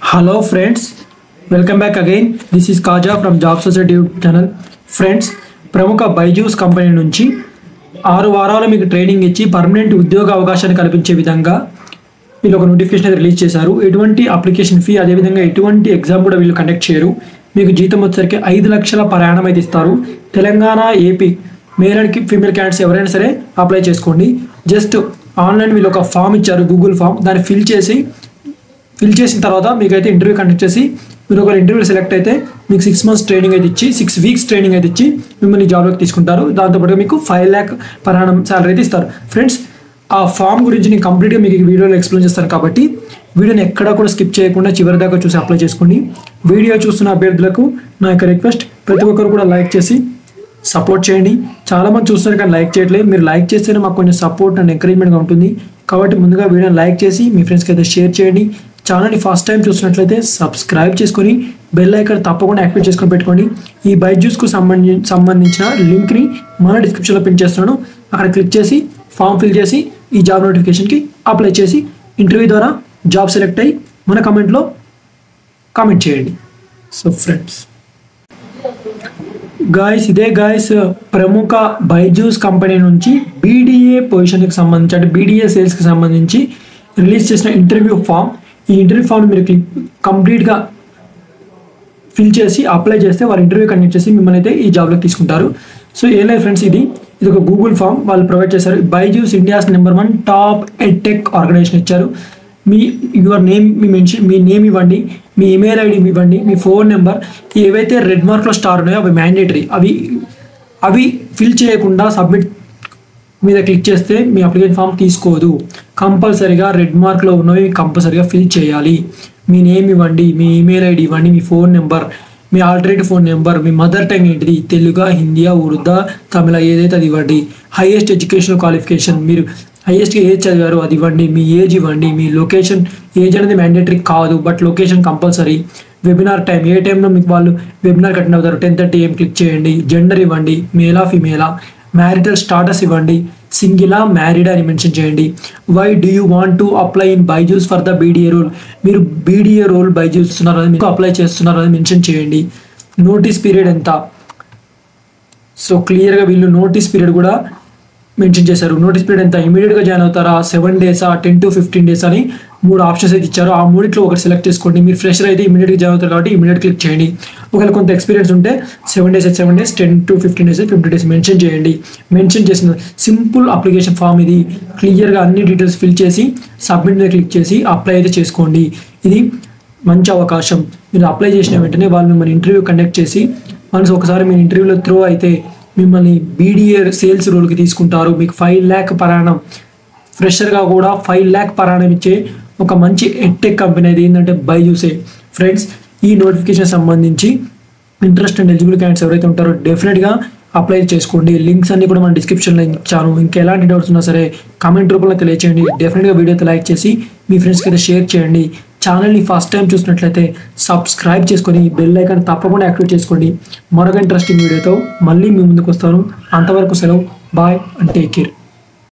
hello friends welcome back again this is Khaja from Job Society channel friends ప్రముఖ Byju's company నుంచి ఆరు వారాలు మీకు ట్రైనింగ్ ఇచ్చి పర్మనెంట్ ఉద్యోగ అవకాశాన్ని కల్పించే విధంగా వీళ్ళు ఒక నోటిఫికేషన్ అయితే రిలీజ్ చేశారు ఎటువంటి అప్లికేషన్ ఫీ అదేవిధంగా ఎటువంటి ఎగ్జామ్ కూడా వీళ్ళు కండక్ట్ చేయరు మీకు జీతం వచ్చేసరికి ఐదు లక్షల ప్రయాణం అయితే ఇస్తారు Telangana AP male and female candidates ఎవరైనా సరే అప్లై చేసుకోండి జస్ట్ ఆన్లైన్ వీళ్ళు ఒక ఫామ్ ఇచ్చారు గూగుల్ ఫామ్ దాన్ని ఫిల్ చేసి ఫిల్ చేసిన తర్వాత మీకైతే ఇంటర్వ్యూ కండక్ట్ చేసి మీరు ఒక ఇంటర్వ్యూ సెలెక్ట్ అయితే మీకు సిక్స్ మంత్స్ ట్రైనింగ్ అయితే ఇచ్చి సిక్స్ వీక్స్ ట్రైనింగ్ అయితే ఇచ్చి మిమ్మల్ని జాబ్లోకి తీసుకుంటారు దాంతోపాటు మీకు ఫైవ్ ల్యాక్ పరాణం శాలరీ అయితే ఇస్తారు ఫ్రెండ్స్ ఆ ఫామ్ గురించి నేను కంప్లీట్గా మీకు ఈ వీడియోలో ఎక్స్ప్లెయిన్ చేస్తాను కాబట్టి వీడియోని ఎక్కడా కూడా స్కిప్ చేయకుండా చివరి దాకా చూసి అప్లై చేసుకోండి వీడియో చూస్తున్న అభ్యర్థులకు నా యొక్క రిక్వెస్ట్ ప్రతి ఒక్కరు కూడా లైక్ చేసి సపోర్ట్ చేయండి చాలా మంది చూస్తున్నారు కానీ లైక్ చేయట్లేదు మీరు లైక్ చేస్తేనే మాకు కొంచెం సపోర్ట్ అండ్ ఎంకరేజ్మెంట్గా ఉంటుంది కాబట్టి ముందుగా వీడియోని లైక్ చేసి మీ ఫ్రెండ్స్కి అయితే షేర్ చేయండి ఛానల్ని ఫస్ట్ టైం చూసినట్లయితే సబ్స్క్రైబ్ చేసుకొని బెల్ ఐకాన్ తప్పకుండా యాక్టివేట్ చేసుకొని పెట్టుకోండి ఈ బైజూస్కు సంబంధించి సంబంధించిన లింక్ని మన డిస్క్రిప్షన్లో పిన్ చేస్తున్నాను అక్కడ క్లిక్ చేసి ఫామ్ ఫిల్ చేసి ఈ జాబ్ నోటిఫికేషన్కి అప్లై చేసి ఇంటర్వ్యూ ద్వారా జాబ్ సెలెక్ట్ అయ్యి మన కమెంట్లో కామెంట్ చేయండి సో ఫ్రెండ్స్ గాయస్ ఇదే గాయస్ ప్రముఖ బైజూస్ కంపెనీ నుంచి బీడీఏ పొజిషన్కి సంబంధించి అంటే బీడీఏ సేల్స్కి సంబంధించి రిలీజ్ చేసిన ఇంటర్వ్యూ ఫామ్ ఈ ఇంటర్వ్యూ ఫామ్ మీరు క్లిక్ కంప్లీట్గా ఫిల్ చేసి అప్లై చేస్తే వాళ్ళు ఇంటర్వ్యూ కండక్ట్ చేసి మిమ్మల్ని అయితే ఈ జాబ్లోకి తీసుకుంటారు సో ఏం లేదు ఫ్రెండ్స్ ఇది ఇది ఒక గూగుల్ ఫామ్ వాళ్ళు ప్రొవైడ్ చేశారు Byju's India's number one top edtech organization ఇచ్చారు మీ యువర్ నేమ్ మీ మెన్షన్ మీ నేమ్ ఇవ్వండి మీ ఇమెయిల్ ఐడి ఇవ్వండి మీ ఫోన్ నెంబర్ ఏవైతే రెడ్ మార్క్లో స్టార్ ఉన్నాయో అవి మ్యాండేటరీ అవి అవి ఫిల్ చేయకుండా సబ్మిట్ మీద క్లిక్ చేస్తే మీ అప్లికేషన్ ఫామ్ తీసుకోదు కంపల్సరీగా రెడ్ మార్క్లో ఉన్నవి కంపల్సరీగా ఫిల్ చేయాలి మీ నేమ్ ఇవ్వండి మీ ఈమెయిల్ ఐడి ఇవ్వండి మీ ఫోన్ నెంబర్ మీ ఆల్టర్నేటివ్ ఫోన్ నెంబర్ మీ మదర్ టంగ్ ఏంటిది తెలుగా హిందీయా ఉర్దా తమిళ ఏదైతే అది ఇవ్వండి హైయెస్ట్ ఎడ్యుకేషనల్ క్వాలిఫికేషన్ మీరు హైయెస్ట్గా ఏజ్ చదివారు అది ఇవ్వండి మీ ఏజ్ ఇవ్వండి మీ లొకేషన్ ఏజ్ అనేది మ్యాండేటరీ కాదు but location compulsory webinar time ఏ టైంలో మీకు వాళ్ళు వెబినార్ కట్టిన అవుతారు టెన్ థర్టీ ఏం క్లిక్ చేయండి జెండర్ ఇవ్వండి మేలా ఫిమేలా మ్యారిటల్ స్టాటస్ ఇవ్వండి సింగిలా మ్యారీడ్ అని మెన్షన్ చేయండి why do you want to apply in Byju's for the BDA role మీరు బీడీఏ రోల్ బైజూస్ ఇస్తున్నారు అని మీకు అప్లై చేస్తున్నారు అని మెన్షన్ చేయండి నోటీస్ పీరియడ్ ఎంత సో క్లియర్గా వీళ్ళు నోటీస్ పీరియడ్ కూడా మెన్షన్ చేశారు నోటీస్ పీరియడ్ ఎంత ఇమీడియట్గా జాయిన్ అవుతారా సెవెన్ డేసా టెన్ టు ఫిఫ్టీన్ డేస్ అని మూడు ఆప్షన్స్ అయితే ఇచ్చారు ఆ మూడిట్లో ఒకటి సెలెక్ట్ చేసుకోండి మీరు ఫ్రెషర్ అయితే ఇమీడియట్గా జాయిన్ అవుతారు కాబట్టి ఇమీడియట్ క్లిక్ చేయండి ఒకవేళ కొంత ఎక్స్పీరియన్స్ ఉంటే సెవెన్ డేస్ అయితే seven days ten to fifteen days fifty days mention చేయండి మెన్షన్ చేసిన సింపుల్ అప్లికేషన్ ఫామ్ ఇది క్లియర్గా అన్ని డీటెయిల్స్ ఫిల్ చేసి సబ్మిట్ మీద క్లిక్ చేసి అప్లై అయితే చేసుకోండి ఇది మంచి అవకాశం మీరు అప్లై చేసిన వెంటనే వాళ్ళు మిమ్మల్ని ఇంటర్వ్యూ కండక్ట్ చేసి మనసు ఒకసారి మీరు ఇంటర్వ్యూలో త్రో అయితే మిమ్మల్ని బీడీఏ సేల్స్ రోల్కి తీసుకుంటారు మీకు ఫైవ్ ల్యాక్ పరాణం ఫ్రెషర్గా కూడా ఫైవ్ ల్యాక్ పరాణం ఇచ్చే ఒక మంచి ఎట్టెక్ కంపెనీ అది ఏంటంటే బైజూసే ఫ్రెండ్స్ ఈ నోటిఫికేషన్ సంబంధించి ఇంట్రెస్ట్ అండ్ ఎలిజిబుల్ క్యాండిడేట్స్ ఎవరైతే ఉంటారో డెఫినెట్గా అప్లై చేసుకోండి లింక్స్ అన్ని కూడా మన డిస్క్రిప్షన్లో ఇచ్చాను ఇంకా ఎలాంటి డౌట్స్ ఉన్నా సరే కామెంట్ రూపంలో తెలియచేయండి డెఫినెట్గా వీడియో అయితే లైక్ చేసి మీ ఫ్రెండ్స్కి అయితే షేర్ చేయండి ఛానల్ని ఫస్ట్ టైం చూసినట్లయితే సబ్స్క్రైబ్ చేసుకొని బెల్ ఐకాన్ తప్పకుండా యాక్టివేట్ చేసుకోండి మరొక ఇంట్రెస్టింగ్ వీడియోతో మళ్ళీ మీ ముందుకు వస్తాను అంతవరకు సెలవు బాయ్ అండ్ టేక్ కేర్